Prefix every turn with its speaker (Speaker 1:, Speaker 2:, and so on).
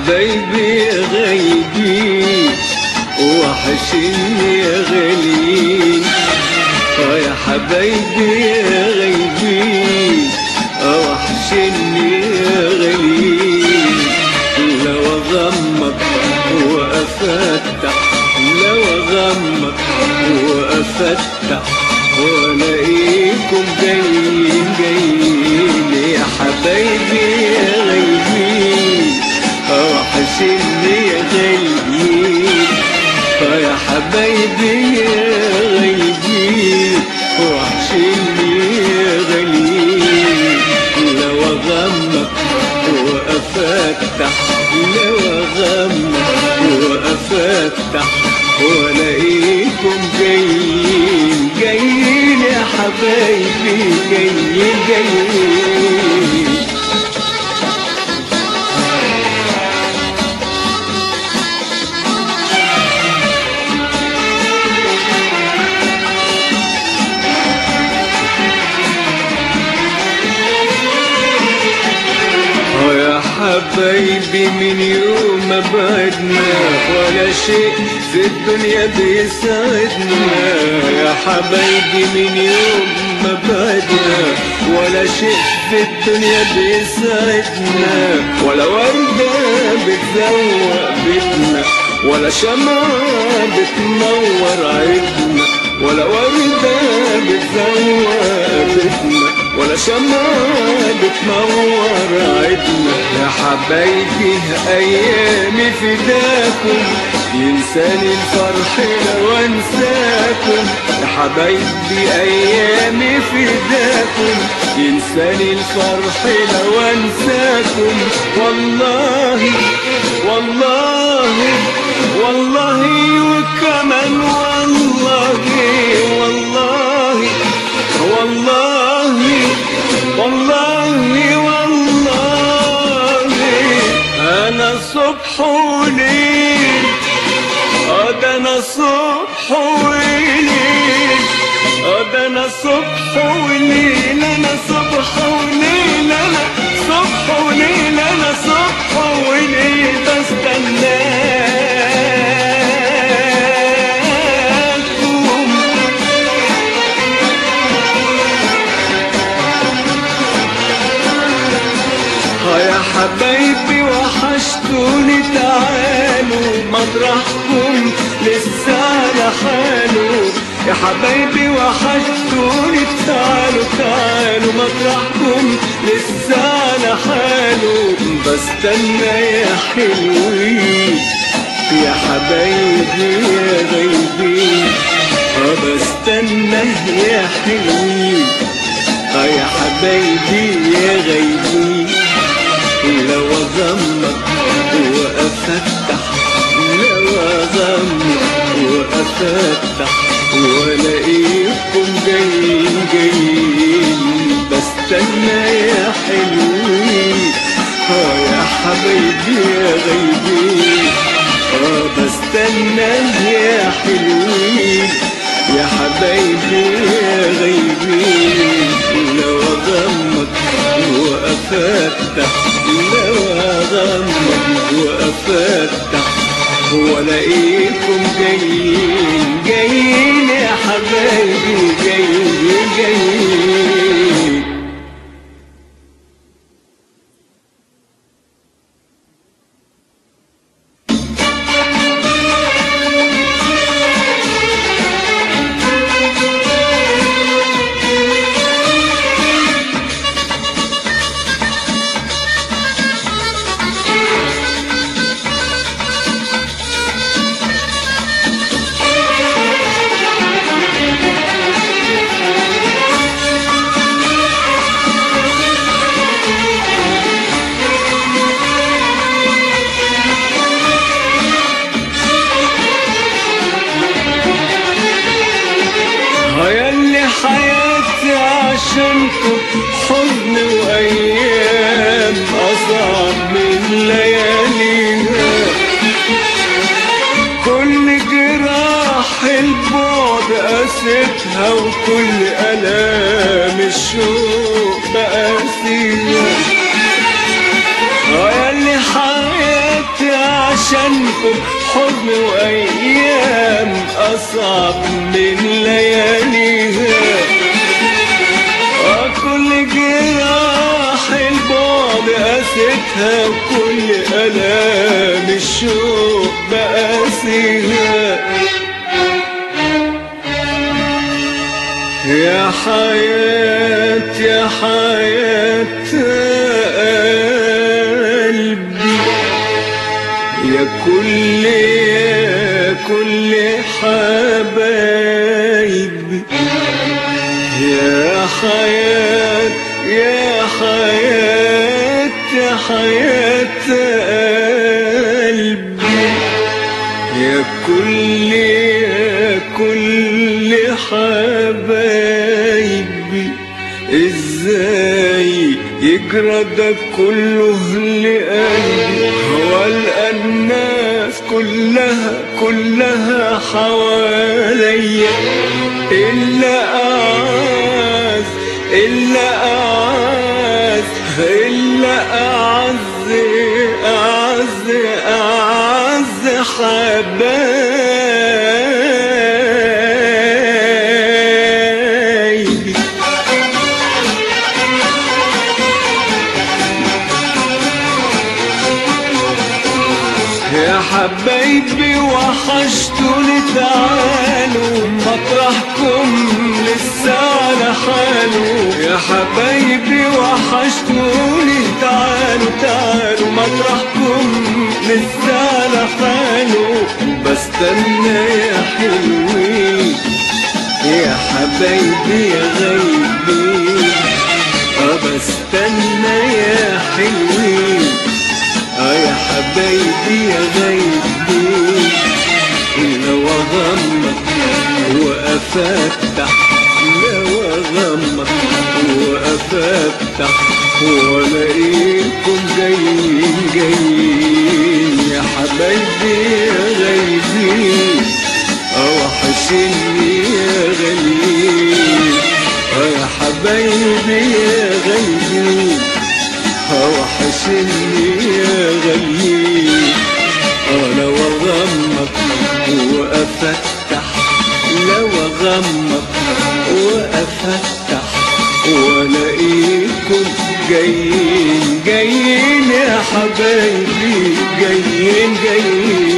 Speaker 1: حبايبي يا غايبين وحشني يا غاليين اه يا حبايبي يا غايبين اه وحشني يا غاليين لو اغمض وافتح لو اغمض وافتح والاقيكم جايين جايين يا حبايبي يا غايبين اه وحشني يا غايبين اه يا حبايبي يا غايبين وحشني يا غاليين لو اغمض وافتح لو اغمض وافتح والاقيكم جايين جايين يا حبايبي جايين جايين اه يا حبايبي من يوم ما بعدنا ولا شيء في الدنيا بيسعدنا يا حبايبي من يوم ما بعدنا ولا شيء في الدنيا بيسعدنا ولا وردة بتزوق بيتنا ولا شمعة بتنور عيدنا ولا وردة بتزوق بيتنا ولا شمعة بتنور عيدنا يا حبايبي أيامي فداكم ينساني الفرح لو انساكم يا حبايبي أيامي فداكم ينساني الفرح لو انساكم والله والله والله وكمان والله والله والله والله والله انا صبح وليل اه ده انا صبح وليل اه ده انا صبح وليل انا صبح وليل انا صبح وليل انا صبح وليل بستناكم ها يا حبايبي وحشتوني تعالوا مطرحكم لسه على حاله يا حبايبي وحشتوني تعالوا تعالوا مطرحكم لسه على حاله بستنى يا حلوين يا حبايبي يا غايبين اه بستنى يا حلوين اه يا حبايبي يا غايبين لو اغمض وافتح لو اغمض وافتح والاقيكم جايين جايين بستنى يا حلوين اه يا حبايبي يا غايبين اه بستنى يا حلوين يا حبايبي يا غايبين لو اغمض وافتح لو اغمض وافتح والاقيكم جايين جايين يا حبايبي جايين جايين هيا اللي حياتي عشانكم حزن وايام اصعب من لياليها كل جراح البعد قاستها وكل الام الشوق بقاسيها يا اللي حياتي عشانكم حزن وايام اصعب من لياليها كل جراح البعد قاستها وكل الام الشوق بقاسيها يا حياة يا حياة قلبي يا كل يا كل حبايبي يا حياة يا حياة يا حياة قلبي يا كل يا كل حبايبي ازاي يجرى ده كله لقلبي والقى الناس كلها كلها حواليا إلا أعز إلا أعز إلا أعز أعز أعز حبايبي يا حبايبي وحشتوني تعالوا مطرحكم لسه على حاله يا حبايبي وحشتوني تعالوا تعالوا مطرحكم لسه على حاله بستنى يا حلوين يا حبايبي يا غايبين اه بستنى يا حلوين اه يا حبايبي يا غايبين لو اغمض وافتح لو اغمض وافتح والاقيكم جايين جايين يا حبايبي يا غايبين اه وحشني يا غاليين اه يا حبايبي يا غايبين وحشني يا غاليين انا واغمض وافتح لو اغمض وافتح والاقيكم جايين جايين يا حبايبي جايين جايين